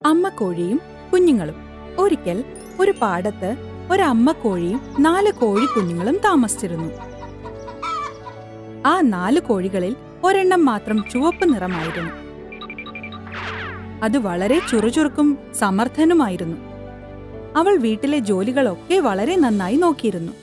അമ്മക്കോഴിയും കുഞ്ഞുങ്ങളും ഒരിക്കൽ ഒരു പാടത്ത് ഒരമ്മക്കോഴിയും നാല് കോഴിക്കുഞ്ഞുങ്ങളും താമസിച്ചിരുന്നു ആ നാല് കോഴികളിൽ ഒരെണ്ണം മാത്രം ചുവപ്പ് നിറമായിരുന്നു അത് വളരെ ചുറുചുറുക്കും സമർത്ഥനുമായിരുന്നു അവൾ വീട്ടിലെ ജോലികളൊക്കെ വളരെ നന്നായി നോക്കിയിരുന്നു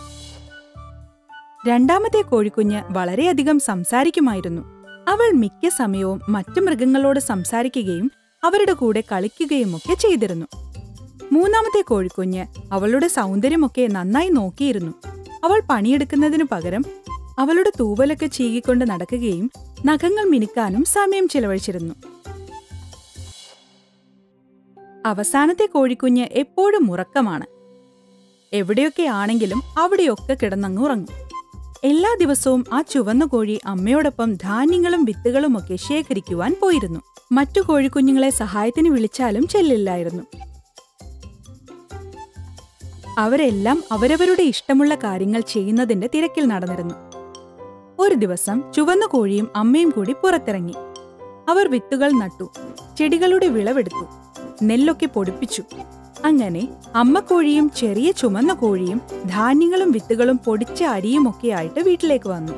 രണ്ടാമത്തെ കോഴിക്കുഞ്ഞ് വളരെയധികം സംസാരിക്കുമായിരുന്നു അവൾ മിക്ക സമയവും മറ്റു മൃഗങ്ങളോട് സംസാരിക്കുകയും അവരുടെ കൂടെ കളിക്കുകയുമൊക്കെ ചെയ്തിരുന്നു മൂന്നാമത്തെ കോഴിക്കുഞ്ഞ് അവളുടെ സൗന്ദര്യമൊക്കെ നന്നായി നോക്കിയിരുന്നു അവൾ പണിയെടുക്കുന്നതിനു പകരം അവളുടെ തൂവലൊക്കെ ചീകിക്കൊണ്ട് നടക്കുകയും നഖങ്ങൾ മിനുക്കാനും സമയം ചിലവഴിച്ചിരുന്നു അവസാനത്തെ കോഴിക്കുഞ്ഞ് എപ്പോഴും ഉറക്കമാണ് എവിടെയൊക്കെ ആണെങ്കിലും അവിടെയൊക്കെ കിടന്നങ്ങുറങ്ങും എല്ലാ ദിവസവും ആ ചുവന്ന കോഴി അമ്മയോടൊപ്പം ധാന്യങ്ങളും വിത്തുകളുമൊക്കെ ശേഖരിക്കുവാൻ പോയിരുന്നു മറ്റു കോഴിക്കുഞ്ഞുങ്ങളെ സഹായത്തിന് വിളിച്ചാലും ചെല്ലില്ലായിരുന്നു അവരെല്ലാം അവരവരുടെ ഇഷ്ടമുള്ള കാര്യങ്ങൾ ചെയ്യുന്നതിന്റെ തിരക്കിൽ നടന്നിരുന്നു ഒരു ദിവസം ചുവന്ന കോഴിയും അമ്മയും കൂടി പുറത്തിറങ്ങി അവർ വിത്തുകൾ നട്ടു ചെടികളുടെ വിളവെടുത്തു നെല്ലൊക്കെ പൊടിപ്പിച്ചു അങ്ങനെ അമ്മക്കോഴിയും ചെറിയ ചുമന്ന കോഴിയും ധാന്യങ്ങളും വിത്തുകളും പൊടിച്ച അരിയുമൊക്കെ ആയിട്ട് വീട്ടിലേക്ക് വന്നു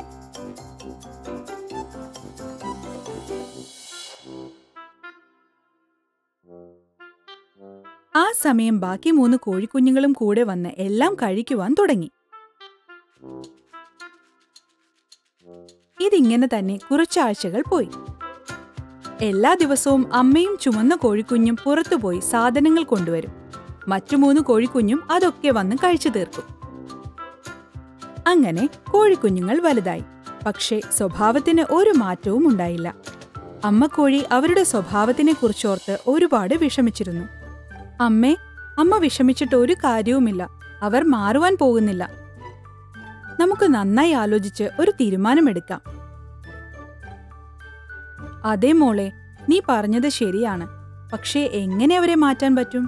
ആ സമയം ബാക്കി മൂന്ന് കോഴിക്കുഞ്ഞുങ്ങളും കൂടെ വന്ന് എല്ലാം കഴിക്കുവാൻ തുടങ്ങി ഇതിങ്ങനെ തന്നെ കുറച്ചാഴ്ചകൾ പോയി എല്ലാ ദിവസവും അമ്മയും ചുമന്ന കോഴിക്കുഞ്ഞും പുറത്തുപോയി സാധനങ്ങൾ കൊണ്ടുവരും മറ്റു മൂന്ന് കോഴിക്കുഞ്ഞും അതൊക്കെ വന്ന് കഴിച്ചു തീർക്കും അങ്ങനെ കോഴിക്കുഞ്ഞുങ്ങൾ വലുതായി പക്ഷേ സ്വഭാവത്തിന് ഒരു മാറ്റവും ഉണ്ടായില്ല അമ്മക്കോഴി അവരുടെ സ്വഭാവത്തിനെ കുറിച്ചോർത്ത് ഒരുപാട് വിഷമിച്ചിരുന്നു അമ്മേ അമ്മ വിഷമിച്ചിട്ട് ഒരു കാര്യവുമില്ല അവർ മാറുവാൻ പോകുന്നില്ല നമുക്ക് നന്നായി ആലോചിച്ച് ഒരു തീരുമാനമെടുക്കാം അതെ മോളെ നീ പറഞ്ഞത് ശരിയാണ് പക്ഷേ എങ്ങനെ അവരെ മാറ്റാൻ പറ്റും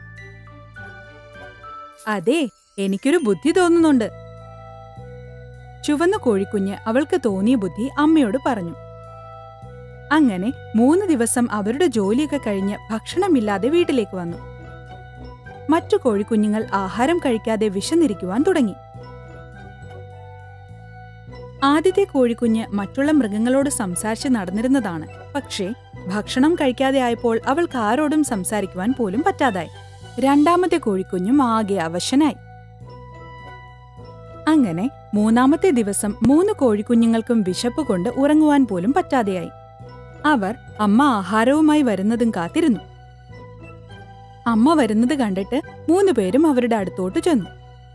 അതെ എനിക്കൊരു ബുദ്ധി തോന്നുന്നുണ്ട് ചുവന്ന കോഴിക്കുഞ്ഞ് അവൾക്ക് തോന്നിയ ബുദ്ധി അമ്മയോട് പറഞ്ഞു അങ്ങനെ മൂന്ന് ദിവസം അവരുടെ ജോലിയൊക്കെ കഴിഞ്ഞ് ഭക്ഷണമില്ലാതെ വീട്ടിലേക്ക് വന്നു മറ്റു കോഴിക്കുഞ്ഞുങ്ങൾ ആഹാരം കഴിക്കാതെ വിശന്നിരിക്കുവാൻ തുടങ്ങി ആദ്യത്തെ കോഴിക്കുഞ്ഞ് മറ്റുള്ള മൃഗങ്ങളോട് സംസാരിച്ച് നടന്നിരുന്നതാണ് പക്ഷേ ഭക്ഷണം കഴിക്കാതെ ആയപ്പോൾ അവൾക്ക് ആരോടും സംസാരിക്കുവാൻ പോലും പറ്റാതായി രണ്ടാമത്തെ കോഴിക്കുഞ്ഞും ആകെ അവശനായി അങ്ങനെ മൂന്നാമത്തെ ദിവസം മൂന്ന് കോഴിക്കുഞ്ഞുങ്ങൾക്കും വിശപ്പ് കൊണ്ട് ഉറങ്ങുവാൻ പോലും പറ്റാതെയായി അവർ അമ്മ ആഹാരവുമായി വരുന്നതും കാത്തിരുന്നു അമ്മ വരുന്നത് കണ്ടിട്ട് മൂന്നുപേരും അവരുടെ അടുത്തോട്ട് ചെന്നു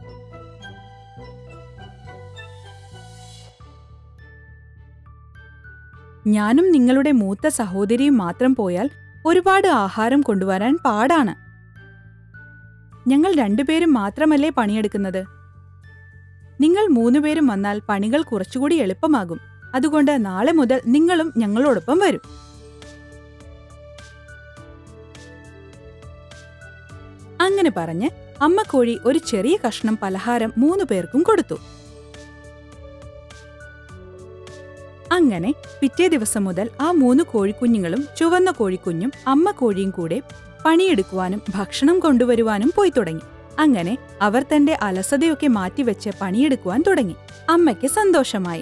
ഞാനും നിങ്ങളുടെ മൂത്ത സഹോദരിയും മാത്രം പോയാൽ ഒരുപാട് ആഹാരം കൊണ്ടുവരാൻ പാടാണ് ഞങ്ങൾ രണ്ടുപേരും മാത്രമല്ലേ പണിയെടുക്കുന്നത് നിങ്ങൾ മൂന്നുപേരും വന്നാൽ പണികൾ കുറച്ചുകൂടി എളുപ്പമാകും അതുകൊണ്ട് നാളെ മുതൽ നിങ്ങളും ഞങ്ങളോടൊപ്പം വരും അങ്ങനെ പറഞ്ഞ് അമ്മക്കോഴി ഒരു ചെറിയ കഷ്ണം പലഹാരം മൂന്നു പേർക്കും കൊടുത്തു അങ്ങനെ പിറ്റേ ദിവസം മുതൽ ആ മൂന്ന് കോഴിക്കുഞ്ഞുങ്ങളും ചുവന്ന കോഴിക്കുഞ്ഞും അമ്മ കോഴിയും കൂടെ പണിയെടുക്കുവാനും ഭക്ഷണം കൊണ്ടുവരുവാനും പോയി തുടങ്ങി അങ്ങനെ അവർ തന്റെ അലസതയൊക്കെ മാറ്റിവെച്ച് പണിയെടുക്കുവാൻ തുടങ്ങി അമ്മയ്ക്ക് സന്തോഷമായി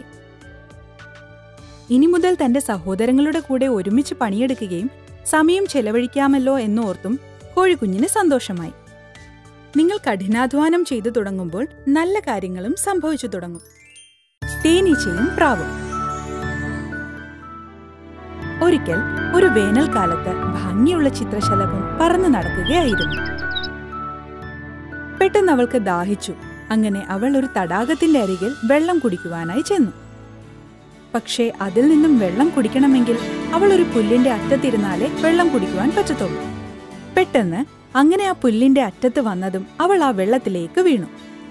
ഇനി മുതൽ തന്റെ സഹോദരങ്ങളുടെ കൂടെ ഒരുമിച്ച് പണിയെടുക്കുകയും സമയം ചെലവഴിക്കാമല്ലോ എന്നോർത്തും കോഴിക്കുഞ്ഞിന് സന്തോഷമായി നിങ്ങൾ കഠിനാധ്വാനം ചെയ്തു തുടങ്ങുമ്പോൾ നല്ല കാര്യങ്ങളും സംഭവിച്ചു തുടങ്ങും തേനീച്ചയും പ്രാവും ഒരിക്കൽ ഒരു വേനൽക്കാലത്ത് ഭംഗിയുള്ള ചിത്രശലഭം പറന്നു നടക്കുകയായിരുന്നു പെട്ടെന്ന് അവൾക്ക് ദാഹിച്ചു അങ്ങനെ അവൾ ഒരു തടാകത്തിന്റെ അരികിൽ വെള്ളം കുടിക്കുവാനായി ചെന്നു പക്ഷേ അതിൽ നിന്നും വെള്ളം കുടിക്കണമെങ്കിൽ അവൾ ഒരു പുല്ലിന്റെ അറ്റത്തിരുന്നാലേ വെള്ളം കുടിക്കുവാൻ പറ്റത്തുള്ളൂ പെട്ടെന്ന് അങ്ങനെ ആ പുല്ലിന്റെ അറ്റത്ത് വന്നതും അവൾ ആ വെള്ളത്തിലേക്ക് വീണു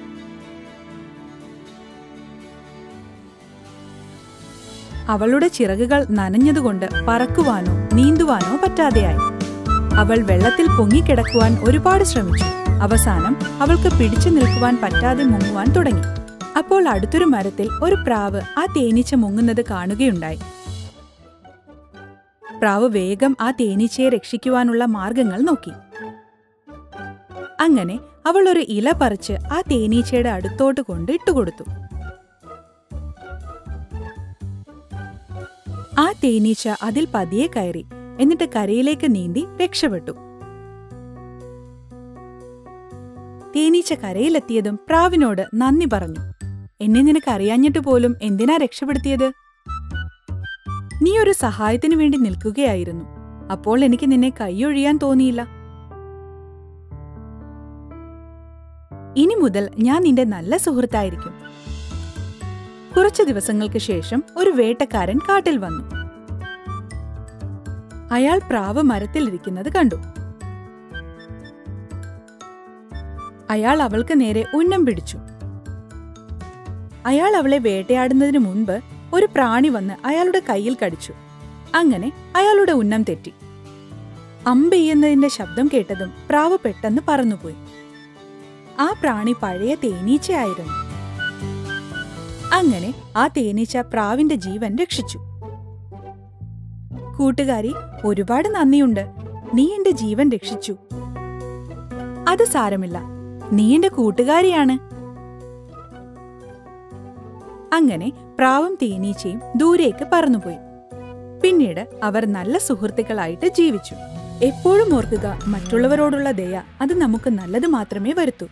അവളുടെ ചിറകുകൾ നനഞ്ഞതുകൊണ്ട് പറക്കുവാനോ നീന്തുവാനോ പറ്റാതെയായി അവൾ വെള്ളത്തിൽ പൊങ്ങിക്കിടക്കുവാൻ ഒരുപാട് ശ്രമിച്ചു അവസാനം അവൾക്ക് പിടിച്ചു നിൽക്കുവാൻ പറ്റാതെ മുങ്ങുവാൻ തുടങ്ങി അപ്പോൾ അടുത്തൊരു മരത്തിൽ ഒരു പ്രാവ് ആ തേനീച്ച മുങ്ങുന്നത് കാണുകയുണ്ടായി പ്രാവ് വേഗം ആ തേനീച്ചയെ രക്ഷിക്കുവാനുള്ള മാർഗങ്ങൾ നോക്കി അങ്ങനെ അവൾ ഒരു ഇല പറിച്ച് ആ തേനീച്ചയുടെ അടുത്തോട്ട് കൊണ്ട് ഇട്ടുകൊടുത്തു ആ തേനീച്ച അതിൽ പതിയെ കയറി എന്നിട്ട് കരയിലേക്ക് നീന്തി രക്ഷപ്പെട്ടു തേനീച്ച കരയിലെത്തിയതും പ്രാവിനോട് നന്ദി പറഞ്ഞു എന്നെ നിനക്ക് അറിയാഞ്ഞിട്ട് പോലും എന്തിനാ രക്ഷപ്പെടുത്തിയത് നീ ഒരു സഹായത്തിനു വേണ്ടി നിൽക്കുകയായിരുന്നു അപ്പോൾ എനിക്ക് നിന്നെ കൈയൊഴിയാൻ തോന്നിയില്ല ഇനി മുതൽ ഞാൻ നിന്റെ നല്ല സുഹൃത്തായിരിക്കും കുറച്ചു ദിവസങ്ങൾക്ക് ശേഷം ഒരു വേട്ടക്കാരൻ കാട്ടിൽ വന്നു അയാൾ പ്രാവ് മരത്തിലിരിക്കുന്നത് കണ്ടു അയാൾ അവൾക്ക് നേരെ ഉന്നം പിടിച്ചു അയാൾ അവളെ വേട്ടയാടുന്നതിന് മുൻപ് ഒരു പ്രാണി വന്ന് അയാളുടെ കയ്യിൽ കടിച്ചു അങ്ങനെ അയാളുടെ ഉന്നം തെറ്റി അമ്പെയ്യുന്നതിന്റെ ശബ്ദം കേട്ടതും പ്രാവ് പെട്ടെന്ന് പറന്നുപോയി ആ പ്രാണി പഴയ തേനീച്ചയായിരുന്നു അങ്ങനെ ആ തേനീച്ച പ്രാവിന്റെ ജീവൻ രക്ഷിച്ചു കൂട്ടുകാരി ഒരുപാട് നന്ദിയുണ്ട് നീ എന്റെ ജീവൻ രക്ഷിച്ചു അത് സാരമില്ല നീ എന്റെ കൂട്ടുകാരിയാണ് അങ്ങനെ പ്രാവും തേനീച്ചയും ദൂരേക്ക് പറന്നുപോയി പിന്നീട് അവർ നല്ല സുഹൃത്തുക്കളായിട്ട് ജീവിച്ചു എപ്പോഴും ഓർക്കുക മറ്റുള്ളവരോടുള്ള ദയ അത് നമുക്ക് നല്ലത് മാത്രമേ വരുത്തൂ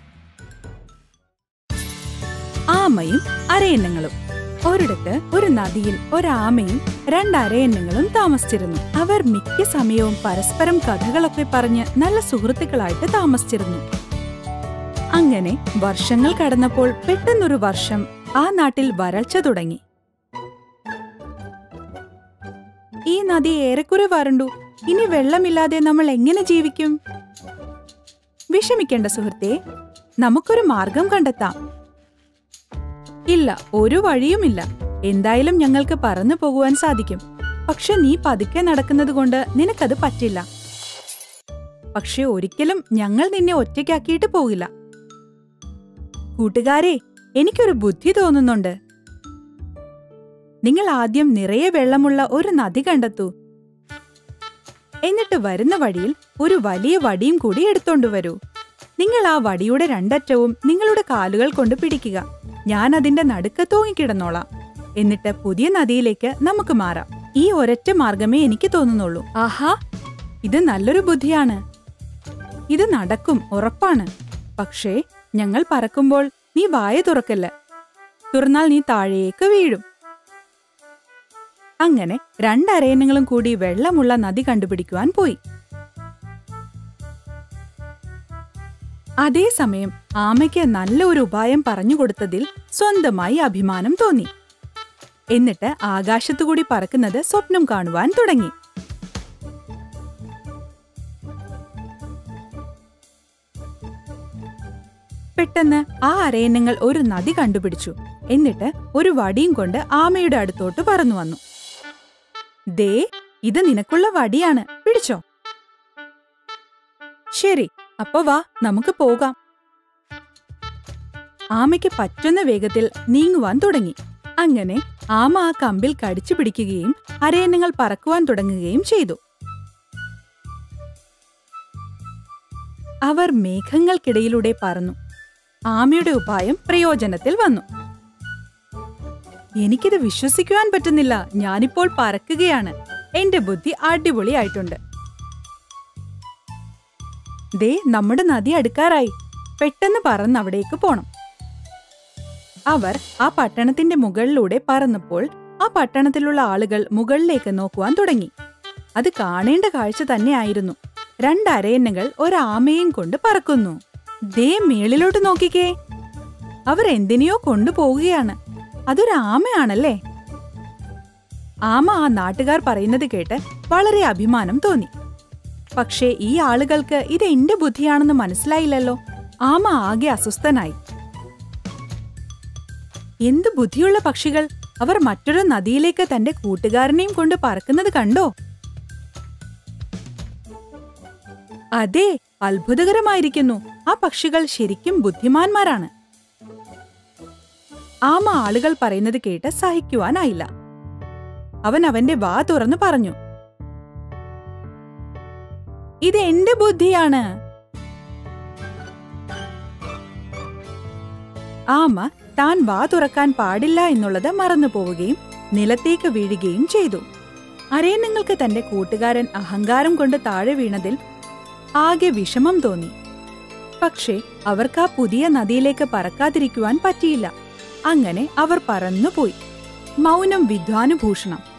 ആമയും അരയന്നങ്ങളും ഒരിടത്ത് ഒരു നദിയിൽ ഒരാമയും രണ്ട് അരയന്നങ്ങളും താമസിച്ചിരുന്നു അവർ മിക്ക സമയവും പരസ്പരം കഥകളൊക്കെ പറഞ്ഞ് നല്ല സുഹൃത്തുക്കളായിട്ട് താമസിച്ചിരുന്നു അങ്ങനെ വർഷങ്ങൾ കടന്നപ്പോൾ പെട്ടെന്നൊരു വർഷം ആ നാട്ടിൽ വരൾച്ച തുടങ്ങി ഈ നദി ഏറെക്കുറെ വരണ്ടു ഇനി വെള്ളമില്ലാതെ നമ്മൾ എങ്ങനെ ജീവിക്കും വിഷമിക്കേണ്ട സുഹൃത്തെ നമുക്കൊരു മാർഗം കണ്ടെത്താം ഇല്ല ഒരു വഴിയുമില്ല എന്തായാലും ഞങ്ങൾക്ക് പറന്നു പോകുവാൻ സാധിക്കും പക്ഷെ നീ പതുക്കെ നടക്കുന്നത് കൊണ്ട് നിനക്കത് പറ്റില്ല പക്ഷെ ഒരിക്കലും ഞങ്ങൾ നിന്നെ ഒറ്റയ്ക്കാക്കിയിട്ട് പോകില്ല കൂട്ടുകാരെ എനിക്കൊരു ബുദ്ധി തോന്നുന്നുണ്ട് നിങ്ങൾ ആദ്യം നിറയെ വെള്ളമുള്ള ഒരു നദി കണ്ടെത്തൂ എന്നിട്ട് വരുന്ന വഴിയിൽ ഒരു വലിയ വടിയും കൂടി എടുത്തോണ്ട് വരൂ നിങ്ങൾ ആ വടിയുടെ രണ്ടറ്റവും നിങ്ങളുടെ കാലുകൾ കൊണ്ട് പിടിക്കുക ഞാൻ അതിന്റെ നടുക്ക് തൂങ്ങിക്കിടന്നോളാം എന്നിട്ട് പുതിയ നദിയിലേക്ക് നമുക്ക് മാറാം ഈ ഒരൊറ്റ മാർഗമേ എനിക്ക് തോന്നുന്നുള്ളൂ ആഹാ ഇത് നല്ലൊരു ബുദ്ധിയാണ് ഇത് നടക്കും ഉറപ്പാണ് പക്ഷേ ഞങ്ങൾ പറക്കുമ്പോൾ നീ വായ തുറക്കല്ല തുറന്നാൽ നീ താഴേക്ക് വീഴും അങ്ങനെ രണ്ടരയനങ്ങളും കൂടി വെള്ളമുള്ള നദി കണ്ടുപിടിക്കുവാൻ പോയി അതേസമയം ആമയ്ക്ക് നല്ല ഒരു ഉപായം പറഞ്ഞുകൊടുത്തതിൽ സ്വന്തമായി അഭിമാനം തോന്നി എന്നിട്ട് ആകാശത്തുകൂടി പറക്കുന്നത് സ്വപ്നം കാണുവാൻ തുടങ്ങി പെട്ടെന്ന് ആ അരയന്നങ്ങൾ ഒരു നദി കണ്ടുപിടിച്ചു എന്നിട്ട് ഒരു വടിയും കൊണ്ട് ആമയുടെ അടുത്തോട്ട് പറന്നു വന്നു ദേ ഇത് നിനക്കുള്ള വടിയാണ് പിടിച്ചോ ശരി അപ്പൊ വാ നമുക്ക് പോകാം ആമയ്ക്ക് പറ്റുന്ന വേഗത്തിൽ നീങ്ങുവാൻ തുടങ്ങി അങ്ങനെ ആമ ആ കമ്പിൽ കടിച്ചു പിടിക്കുകയും അരയന്നങ്ങൾ പറക്കുവാൻ തുടങ്ങുകയും ചെയ്തു അവർ മേഘങ്ങൾക്കിടയിലൂടെ പറന്നു ആമയുടെ ഉപായം പ്രയോജനത്തിൽ വന്നു എനിക്കിത് വിശ്വസിക്കുവാൻ പറ്റുന്നില്ല ഞാനിപ്പോൾ പറക്കുകയാണ് എന്റെ ബുദ്ധി അടിപൊളിയായിട്ടുണ്ട് ദേ നമ്മുടെ നദി അടുക്കാറായി പെട്ടെന്ന് പറന്ന് അവിടേക്ക് പോണം അവർ ആ പട്ടണത്തിന്റെ മുകളിലൂടെ പറന്നപ്പോൾ ആ പട്ടണത്തിലുള്ള ആളുകൾ മുകളിലേക്ക് നോക്കുവാൻ തുടങ്ങി അത് കാണേണ്ട കാഴ്ച തന്നെയായിരുന്നു രണ്ടരയന്നകൾ ഒരാമയും കൊണ്ട് പറക്കുന്നു ദേ മേളിലോട്ട് നോക്കിക്കേ അവർ എന്തിനെയോ കൊണ്ടുപോവുകയാണ് അതൊരു ആമയാണല്ലേ ആമ ആ നാട്ടുകാർ പറയുന്നത് കേട്ട് വളരെ അഭിമാനം തോന്നി പക്ഷേ ഈ ആളുകൾക്ക് ഇത് എന്റെ ബുദ്ധിയാണെന്ന് മനസ്സിലായില്ലല്ലോ ആമ ആകെ അസ്വസ്ഥനായി എന്ത് ബുദ്ധിയുള്ള പക്ഷികൾ അവർ മറ്റൊരു നദിയിലേക്ക് തന്റെ കൂട്ടുകാരനെയും കൊണ്ട് പറക്കുന്നത് കണ്ടോ അതെ അത്ഭുതകരമായിരിക്കുന്നു ആ പക്ഷികൾ ശരിക്കും ബുദ്ധിമാന്മാരാണ് ആമ ആളുകൾ പറയുന്നത് കേട്ട് സഹിക്കുവാനായില്ല അവൻ അവന്റെ വാ തുറന്നു പറഞ്ഞു ഇത് എന്റെ ബുദ്ധിയാണ് ആമ താൻ വാ തുറക്കാൻ പാടില്ല എന്നുള്ളത് മറന്നു പോവുകയും നിലത്തേക്ക് വീഴുകയും ചെയ്തു അരയന്നങ്ങൾക്ക് തന്റെ കൂട്ടുകാരൻ അഹങ്കാരം കൊണ്ട് താഴെ വീണതിൽ ആകെ വിഷമം തോന്നി പക്ഷേ അവർക്ക് ആ പുതിയ നദിയിലേക്ക് പറക്കാതിരിക്കുവാൻ പറ്റിയില്ല അങ്ങനെ അവർ പറന്നുപോയി മൗനം വിദ്വാനുഭൂഷണം